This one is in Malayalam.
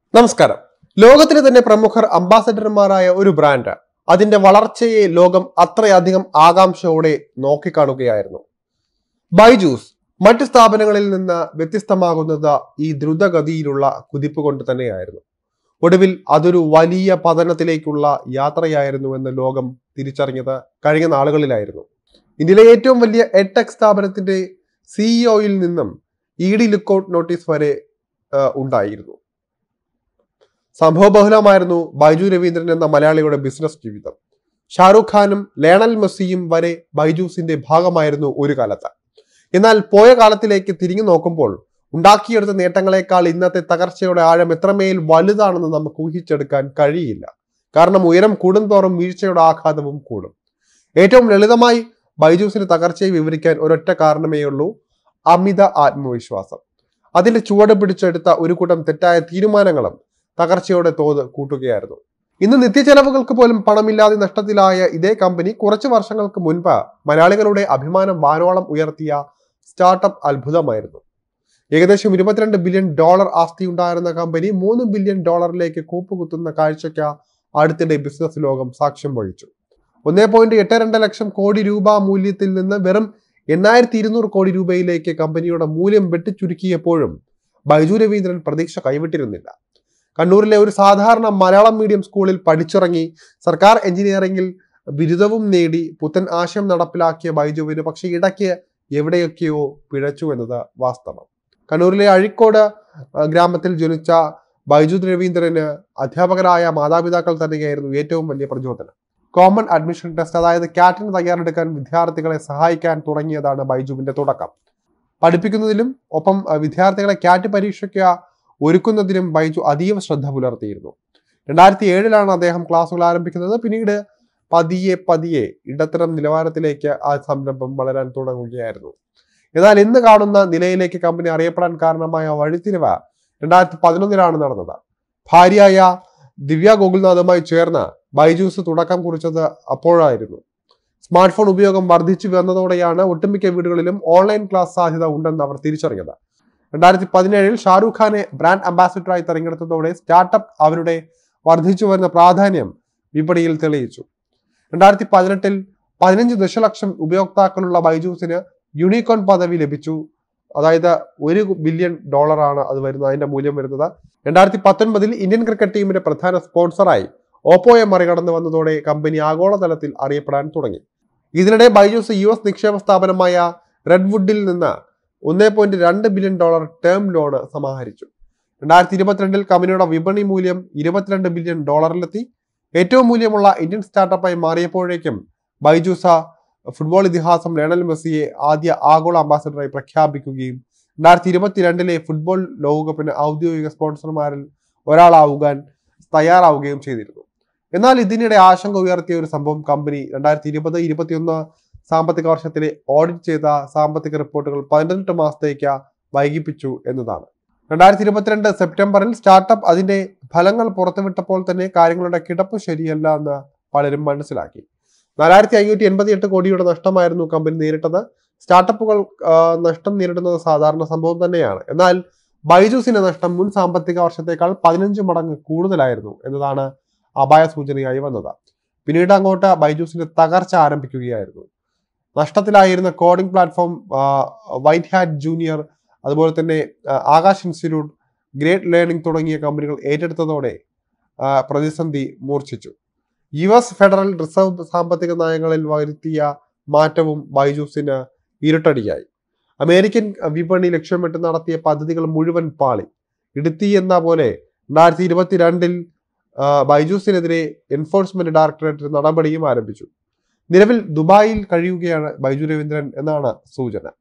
നമസ്കാരം ലോകത്തിലെ തന്നെ പ്രമുഖർ അംബാസഡർമാരായ ഒരു ബ്രാൻഡ് അതിന്റെ വളർച്ചയെ ലോകം അത്രയധികം ആകാംക്ഷയോടെ നോക്കിക്കാണുകയായിരുന്നു ബൈജൂസ് മറ്റ് സ്ഥാപനങ്ങളിൽ നിന്ന് വ്യത്യസ്തമാകുന്നത് ഈ ദ്രുതഗതിയിലുള്ള കുതിപ്പ് കൊണ്ട് തന്നെയായിരുന്നു ഒടുവിൽ അതൊരു വലിയ പതനത്തിലേക്കുള്ള യാത്രയായിരുന്നുവെന്ന് ലോകം തിരിച്ചറിഞ്ഞത് കഴിഞ്ഞ നാളുകളിലായിരുന്നു ഇന്ത്യയിലെ ഏറ്റവും വലിയ എടെക് സ്ഥാപനത്തിന്റെ സിഇഒയിൽ നിന്നും ഇ ഡി ലുക്കൌട്ട് നോട്ടീസ് വരെ ആ, ഉണ്ടായിരുന്നു സംഭവബഹുലമായിരുന്നു ബൈജു രവീന്ദ്രൻ എന്ന മലയാളിയുടെ ബിസിനസ് ജീവിതം ഷാറൂഖ് ഖാനും ലേണൽ മെസ്സിയും വരെ ബൈജൂസിന്റെ ഭാഗമായിരുന്നു ഒരു കാലത്ത് എന്നാൽ പോയ കാലത്തിലേക്ക് തിരിഞ്ഞു നോക്കുമ്പോൾ ഉണ്ടാക്കിയെടുത്ത നേട്ടങ്ങളെക്കാൾ ഇന്നത്തെ തകർച്ചയുടെ ആഴം എത്രമേൽ വലുതാണെന്ന് നമുക്ക് ഊഹിച്ചെടുക്കാൻ കഴിയില്ല കാരണം ഉയരം കൂടുന്തോറും വീഴ്ചയുടെ ആഘാതവും കൂടും ഏറ്റവും ലളിതമായി ബൈജൂസിന്റെ തകർച്ചയെ വിവരിക്കാൻ ഒരൊറ്റ കാരണമേ ഉള്ളൂ അമിത ആത്മവിശ്വാസം അതിന്റെ ചുവട് പിടിച്ചെടുത്ത ഒരു കൂട്ടം തെറ്റായ തീരുമാനങ്ങളും തകർച്ചയുടെ തോത് കൂട്ടുകയായിരുന്നു ഇന്ന് നിത്യചെലവുകൾക്ക് പോലും പണമില്ലാതെ നഷ്ടത്തിലായ ഇതേ കമ്പനി കുറച്ച് വർഷങ്ങൾക്ക് മുൻപ് മലയാളികളുടെ അഭിമാനം വാനോളം ഉയർത്തിയ സ്റ്റാർട്ടപ്പ് അത്ഭുതമായിരുന്നു ഏകദേശം ഇരുപത്തിരണ്ട് ബില്യൺ ഡോളർ ആസ്തി ഉണ്ടായിരുന്ന കമ്പനി മൂന്ന് ബില്യൺ ഡോളറിലേക്ക് കൂപ്പുകുത്തുന്ന കാഴ്ചയ്ക്ക് അടുത്തിടെ ബിസിനസ് ലോകം സാക്ഷ്യം വഹിച്ചു ഒന്നേ പോയിന്റ് എട്ട് രണ്ട് ലക്ഷം കോടി രൂപ മൂല്യത്തിൽ നിന്ന് വെറും എണ്ണായിരത്തി ഇരുന്നൂറ് കോടി രൂപയിലേക്ക് കമ്പനിയുടെ മൂല്യം വെട്ടിച്ചുരുക്കിയപ്പോഴും ബൈജു രവീന്ദ്രൻ പ്രതീക്ഷ കൈവിട്ടിരുന്നില്ല കണ്ണൂരിലെ ഒരു സാധാരണ മലയാളം മീഡിയം സ്കൂളിൽ പഠിച്ചിറങ്ങി സർക്കാർ എഞ്ചിനീയറിംഗിൽ ബിരുദവും നേടി പുത്തൻ ആശയം നടപ്പിലാക്കിയ ബൈജുവിന് പക്ഷെ ഇടയ്ക്ക് എവിടെയൊക്കെയോ പിഴച്ചു എന്നത് വാസ്തവം കണ്ണൂരിലെ അഴിക്കോട് ആ, ഗ്രാമത്തിൽ ജനിച്ച ബൈജു രവീന്ദ്രന് അധ്യാപകരായ മാതാപിതാക്കൾ തന്നെയായിരുന്നു ഏറ്റവും വലിയ പ്രചോദനം കോമൺ അഡ്മിഷൻ ടെസ്റ്റ് അതായത് കാറ്റിന് തയ്യാറെടുക്കാൻ വിദ്യാർത്ഥികളെ സഹായിക്കാൻ തുടങ്ങിയതാണ് ബൈജുവിന്റെ തുടക്കം പഠിപ്പിക്കുന്നതിലും ഒപ്പം ആ, വിദ്യാർത്ഥികളെ കാറ്റ് പരീക്ഷയ്ക്ക് ഒരുക്കുന്നതിനും ബൈജു അതീവ ശ്രദ്ധ പുലർത്തിയിരുന്നു രണ്ടായിരത്തി ഏഴിലാണ് അദ്ദേഹം ക്ലാസ്സുകൾ ആരംഭിക്കുന്നത് പിന്നീട് പതിയെ പതിയെ ഇടത്തരം നിലവാരത്തിലേക്ക് ആ സംരംഭം വളരാൻ തുടങ്ങുകയായിരുന്നു എന്നാൽ ഇന്ന് കാണുന്ന നിലയിലേക്ക് കമ്പനി അറിയപ്പെടാൻ കാരണമായ വഴിത്തിരിവ് രണ്ടായിരത്തി പതിനൊന്നിലാണ് നടന്നത് ഭാര്യയായ ദിവ്യ ഗോകുൽനാഥുമായി ചേർന്ന് ബൈജൂസ് തുടക്കം കുറിച്ചത് അപ്പോഴായിരുന്നു സ്മാർട്ട് ഫോൺ ഉപയോഗം വർദ്ധിച്ചു വന്നതോടെയാണ് ഒട്ടുമിക്ക വീടുകളിലും ഓൺലൈൻ ക്ലാസ് സാധ്യത ഉണ്ടെന്ന് അവർ തിരിച്ചറിഞ്ഞത് രണ്ടായിരത്തി പതിനേഴിൽ ഷാറൂഖ് ഖാനെ ബ്രാൻഡ് അംബാസിഡറായി തെരഞ്ഞെടുത്തതോടെ സ്റ്റാർട്ടപ്പ് അവരുടെ വർദ്ധിച്ചു വരുന്ന പ്രാധാന്യം വിപണിയിൽ തെളിയിച്ചു രണ്ടായിരത്തി പതിനെട്ടിൽ പതിനഞ്ച് ദശലക്ഷം ഉപയോക്താക്കളുള്ള ബൈജൂസിന് യൂണിക്കോൺ പദവി ലഭിച്ചു അതായത് ഒരു ബില്യൺ ഡോളറാണ് അത് വരുന്നത് അതിന്റെ മൂല്യം വരുന്നത് രണ്ടായിരത്തി പത്തൊൻപതിൽ ഇന്ത്യൻ ക്രിക്കറ്റ് ടീമിന്റെ പ്രധാന സ്പോൺസറായി ഓപ്പോയെ മറികടന്നു വന്നതോടെ കമ്പനി ആഗോളതലത്തിൽ അറിയപ്പെടാൻ തുടങ്ങി ഇതിനിടെ ബൈജൂസ് യു എസ് നിക്ഷേപ സ്ഥാപനമായ റെഡ്വുഡിൽ നിന്ന് ഒന്നേ പോയിന്റ് രണ്ട് ബില്യൺ ഡോളർ ടേം ലോൺ സമാഹരിച്ചു രണ്ടായിരത്തി ഇരുപത്തിരണ്ടിൽ കമ്പനിയുടെ വിപണി മൂല്യം ഇരുപത്തിരണ്ട് ബില്യൺ ഡോളറിലെത്തി ഏറ്റവും മൂല്യമുള്ള ഇന്ത്യൻ സ്റ്റാർട്ടപ്പായി മാറിയപ്പോഴേക്കും ബൈജൂസ ഫുട്ബോൾ ഇതിഹാസം ലയണൽ മെസ്സിയെ ആദ്യ ആഗോള അംബാസഡറായി പ്രഖ്യാപിക്കുകയും രണ്ടായിരത്തി ഇരുപത്തിരണ്ടിലെ ഫുട്ബോൾ ലോകകപ്പിന് ഔദ്യോഗിക സ്പോൺസർമാരിൽ ഒരാളാവുകാൻ തയ്യാറാവുകയും ചെയ്തിരുന്നു എന്നാൽ ഇതിനിടെ ആശങ്ക ഉയർത്തിയ ഒരു സംഭവം കമ്പനി രണ്ടായിരത്തി ഇരുപത് ഇരുപത്തിയൊന്ന് സാമ്പത്തിക വർഷത്തിലെ ഓഡിറ്റ് ചെയ്ത സാമ്പത്തിക റിപ്പോർട്ടുകൾ പതിനെട്ട് മാസത്തേക്ക് വൈകിപ്പിച്ചു എന്നതാണ് രണ്ടായിരത്തി ഇരുപത്തിരണ്ട് സെപ്റ്റംബറിൽ സ്റ്റാർട്ടപ്പ് അതിന്റെ ഫലങ്ങൾ പുറത്തുവിട്ടപ്പോൾ തന്നെ കാര്യങ്ങളുടെ കിടപ്പ് ശരിയല്ല എന്ന് പലരും മനസ്സിലാക്കി നാലായിരത്തി അഞ്ഞൂറ്റി എൺപത്തി എട്ട് കോടിയുടെ നഷ്ടമായിരുന്നു കമ്പനി നേരിട്ടത് സ്റ്റാർട്ടപ്പുകൾ ആ, നഷ്ടം നേരിടുന്നത് സാധാരണ സംഭവം തന്നെയാണ് എന്നാൽ ബൈജൂസിന്റെ നഷ്ടം മുൻ സാമ്പത്തിക വർഷത്തേക്കാൾ പതിനഞ്ച് മടങ്ങ് കൂടുതലായിരുന്നു എന്നതാണ് അപായ സൂചനയായി വന്നത് പിന്നീട് അങ്ങോട്ട് ബൈജൂസിന്റെ തകർച്ച ആരംഭിക്കുകയായിരുന്നു നഷ്ടത്തിലായിരുന്ന coding platform white hat junior അതുപോലെ തന്നെ ആ, ആകാശ് ഇൻസ്റ്റിറ്റ്യൂട്ട് ഗ്രേറ്റ് ലേണിംഗ് തുടങ്ങിയ കമ്പനികൾ ഏറ്റെടുത്തതോടെ ആ, പ്രതിസന്ധി മൂർച്ഛിച്ചു യു എസ് ഫെഡറൽ റിസർവ് സാമ്പത്തിക നയങ്ങളിൽ വരുത്തിയ മാറ്റവും ബൈജൂസിന് ഇരുട്ടടിയായി അമേരിക്കൻ വിപണി ലക്ഷ്യമിട്ട് നടത്തിയ പദ്ധതികൾ മുഴുവൻ പാളി ഇടുത്തി എന്ന പോലെ രണ്ടായിരത്തി ഇരുപത്തിരണ്ടിൽ ബൈജൂസിനെതിരെ എൻഫോഴ്സ്മെന്റ് ഡയറക്ടറേറ്റ് നടപടിയും ആരംഭിച്ചു നിലവിൽ ദുബായിൽ കഴിയുകയാണ് ബൈജു രവീന്ദ്രൻ എന്നാണ് സൂചന